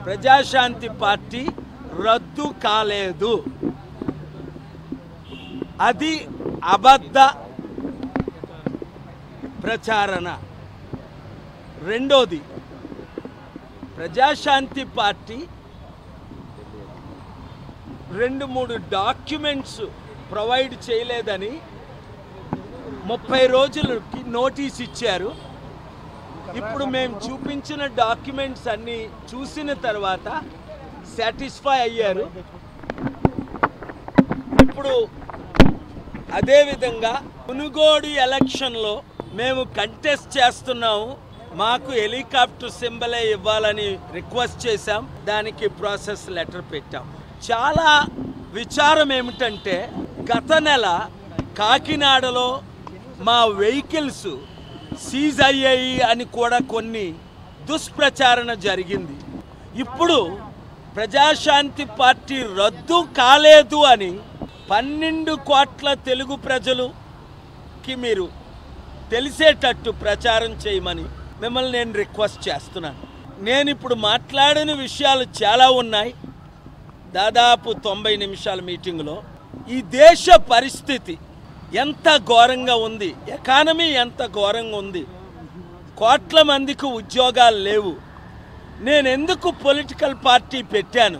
Praja Shanti party రద్దు కాలేదు అది అబద్ధ ప్రచారణ రెండోది ప్రజాశాంతి పార్టీ రెండు మూడు డాక్యుమెంట్స్ ప్రొవైడ్ చేయలేదని ముప్పై రోజులకి నోటీస్ ఇచ్చారు ఇప్పుడు మేము చూపించిన డాక్యుమెంట్స్ అన్నీ చూసిన తర్వాత సాటిస్ఫై అయ్యారు ఇప్పుడు అదేవిధంగా మునుగోడు ఎలక్షన్లో మేము కంటెస్ట్ చేస్తున్నాము మాకు హెలికాప్టర్ సింబలే ఇవ్వాలని రిక్వెస్ట్ చేశాం దానికి ప్రాసెస్ లెటర్ పెట్టాం చాలా విచారం ఏమిటంటే గత నెల కాకినాడలో మా వెహికల్స్ సీజ్ అయ్యాయి అని కూడా కొన్ని దుష్ప్రచారణ జరిగింది ఇప్పుడు ప్రజాశాంతి పార్టీ రద్దు కాలేదు అని పన్నెండు కోట్ల తెలుగు ప్రజలుకి మీరు తెలిసేటట్టు ప్రచారం చేయమని మిమ్మల్ని నేను రిక్వెస్ట్ చేస్తున్నాను నేను ఇప్పుడు మాట్లాడిన విషయాలు చాలా ఉన్నాయి దాదాపు తొంభై నిమిషాల మీటింగ్లో ఈ దేశ పరిస్థితి ఎంత ఘోరంగా ఉంది ఎకానమీ ఎంత ఘోరంగా ఉంది కోట్ల మందికి ఉద్యోగాలు లేవు నేను ఎందుకు పొలిటికల్ పార్టీ పెట్టాను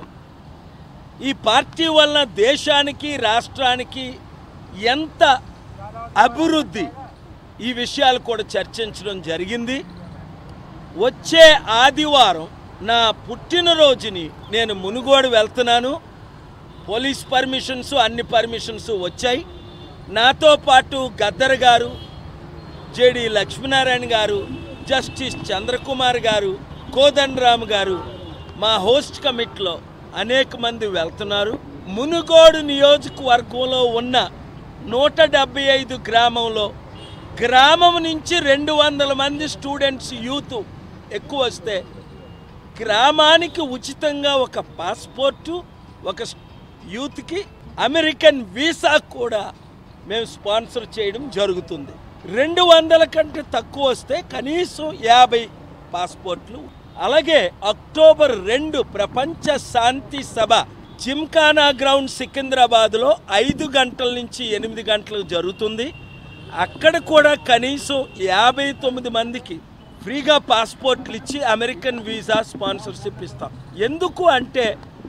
ఈ పార్టీ వలన దేశానికి రాష్ట్రానికి ఎంత అభివృద్ధి ఈ విషయాలు కూడా చర్చించడం జరిగింది వచ్చే ఆదివారం నా పుట్టినరోజుని నేను మునుగోడు వెళ్తున్నాను పోలీస్ పర్మిషన్స్ అన్ని పర్మిషన్స్ వచ్చాయి నాతో పాటు గద్దర్ గారు జేడి లక్ష్మీనారాయణ గారు జస్టిస్ చంద్రకుమార్ గారు కోదండరామ్ గారు మా హోస్ట్ కమిటీలో అనేక మంది వెళ్తున్నారు మునుగోడు నియోజకవర్గంలో ఉన్న నూట డెబ్బై ఐదు గ్రామంలో గ్రామం నుంచి రెండు వందల మంది స్టూడెంట్స్ యూత్ ఎక్కువ వస్తే గ్రామానికి ఉచితంగా ఒక పాస్పోర్టు ఒక యూత్కి అమెరికన్ వీసా కూడా మేము స్పాన్సర్ చేయడం జరుగుతుంది రెండు వందల కంటే తక్కువ వస్తే కనీసం యాభై పాస్పోర్ట్లు అలాగే అక్టోబర్ రెండు ప్రపంచ శాంతి సభ జిమ్ఖానా గ్రౌండ్ సికింద్రాబాద్లో ఐదు గంటల నుంచి ఎనిమిది గంటలకు జరుగుతుంది అక్కడ కూడా కనీసం యాభై తొమ్మిది మందికి ఫ్రీగా పాస్పోర్ట్లు ఇచ్చి అమెరికన్ వీసా స్పాన్సర్షిప్ ఇస్తాం ఎందుకు అంటే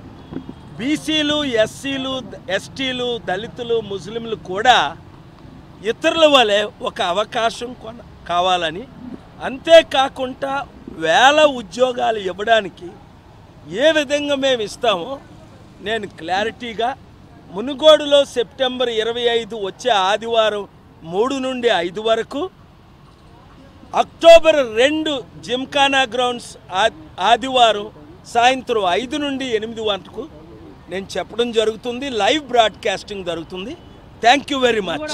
బీసీలు ఎస్సీలు ఎస్టీలు దళితులు ముస్లింలు కూడా ఇతరుల వలె ఒక అవకాశం కొన కావాలని అంతేకాకుండా వేల ఉద్యోగాలు ఇవ్వడానికి ఏ విధంగా మేము ఇస్తామో నేను క్లారిటీగా మునుగోడులో సెప్టెంబర్ ఇరవై ఐదు వచ్చే ఆదివారం మూడు నుండి ఐదు వరకు అక్టోబర్ రెండు జిమ్ఖానా గ్రౌండ్స్ ఆ- ఆదివారం సాయంత్రం ఐదు నుండి ఎనిమిది వరకు నేను చెప్పడం జరుగుతుంది లైవ్ బ్రాడ్కాస్టింగ్ జరుగుతుంది థ్యాంక్ యూ వెరీ మచ్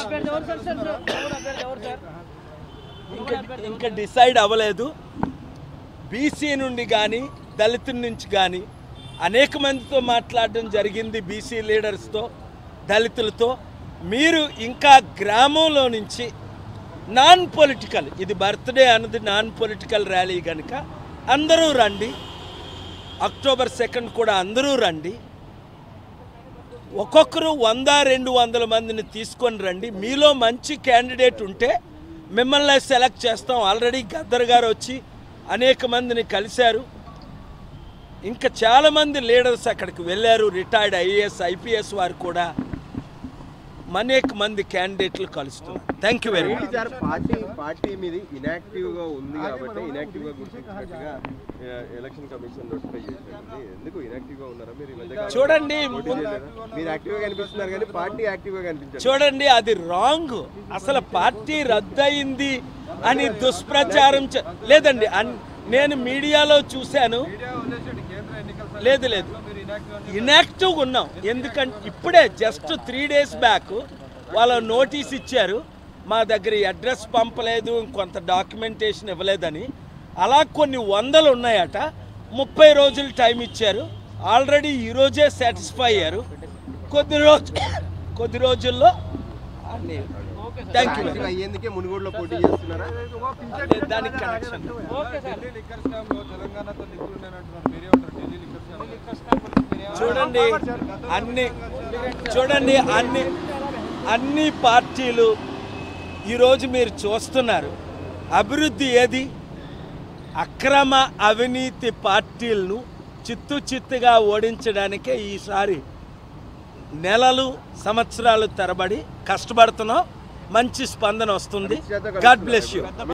ఇంకా ఇంకా డిసైడ్ అవ్వలేదు బీసీ నుండి కానీ దళితుల నుంచి కానీ అనేక మందితో మాట్లాడడం జరిగింది బీసీ లీడర్స్తో దళితులతో మీరు ఇంకా గ్రామంలో నుంచి నాన్ పొలిటికల్ ఇది బర్త్డే అన్నది నాన్ పొలిటికల్ ర్యాలీ కనుక అందరూ రండి అక్టోబర్ సెకండ్ కూడా అందరూ రండి ఒక్కొక్కరు వంద రెండు వందల మందిని తీసుకొని రండి మీలో మంచి క్యాండిడేట్ ఉంటే మిమ్మల్ని సెలెక్ట్ చేస్తాం ఆల్రెడీ గద్దర్ గారు వచ్చి అనేక మందిని కలిశారు ఇంకా చాలామంది లీడర్స్ అక్కడికి వెళ్ళారు రిటైర్డ్ ఐఏఎస్ ఐపీఎస్ వారు కూడా అనేక మంది క్యాండిడేట్లు కలుస్తున్నారు థ్యాంక్ యూ వెరీ ఏంటి మచ్ సార్ పార్టీ పార్టీ మీది ఇనాక్టివ్ గా ఉంది కాబట్టి ఇనాక్టివ్ గా గుర్తించినట్టుగా ఆ, ఎలక్షన్ కమిషన్ నోటిఫై చేసింది ఎందుకు ఇనాక్టివ్ గా ఉన్నారా మీరు ఈ మధ్య కాలంలో చూడండి పోటీ చేయలేదా? మీరు యాక్టివ్ గా కనిపిస్తున్నారు కానీ పార్టీ యాక్టివ్ గా కనిపించారు చూడండి అది రాంగ్ అసలు పార్టీ రద్దయింది అని దుష్ప్రచారం చే- లేదండి అన్- నేను మీడియాలో చూశాను లేదు లేదు ఇనాక్టివ్గా ఉన్నాం ఎందుకంటే ఇప్పుడే జస్ట్ త్రీ డేస్ బ్యాక్ వాళ్ళ నోటీస్ ఇచ్చారు మా దగ్గర ఈ అడ్రస్ పంపలేదు కొంత డాక్యుమెంటేషన్ ఇవ్వలేదని అలా కొన్ని వందలు ఉన్నాయట ముప్పై రోజులు టైం ఇచ్చారు ఆల్రెడీ ఈరోజే సాటిస్ఫై అయ్యారు కొద్ది రోజు కొద్ది రోజుల్లో అన్ని థ్యాంక్ యూ యాక్టివ్ అయ్యేందుకే మునుగోడులో పోటీ చేస్తున్నారా దానికి కనెక్షన్ ఢిల్లీ లిక్కర్ స్కామ్ లో తెలంగాణతో లింకులు ఉన్నాయంటున్నారు మీరే ఉంటారు ఢిల్లీ లిక్కర్ చూడండి అన్ని చూడండి అన్ని అన్ని పార్టీలు ఈరోజు మీరు చూస్తున్నారు అభివృద్ధి ఏది అక్రమ అవినీతి పార్టీలను చిత్తు చిత్తుగా ఓడించడానికే ఈసారి నెలలు సంవత్సరాలు తరబడి కష్టపడుతున్నాం మంచి స్పందన వస్తుంది గాడ్ బ్లెస్ యూ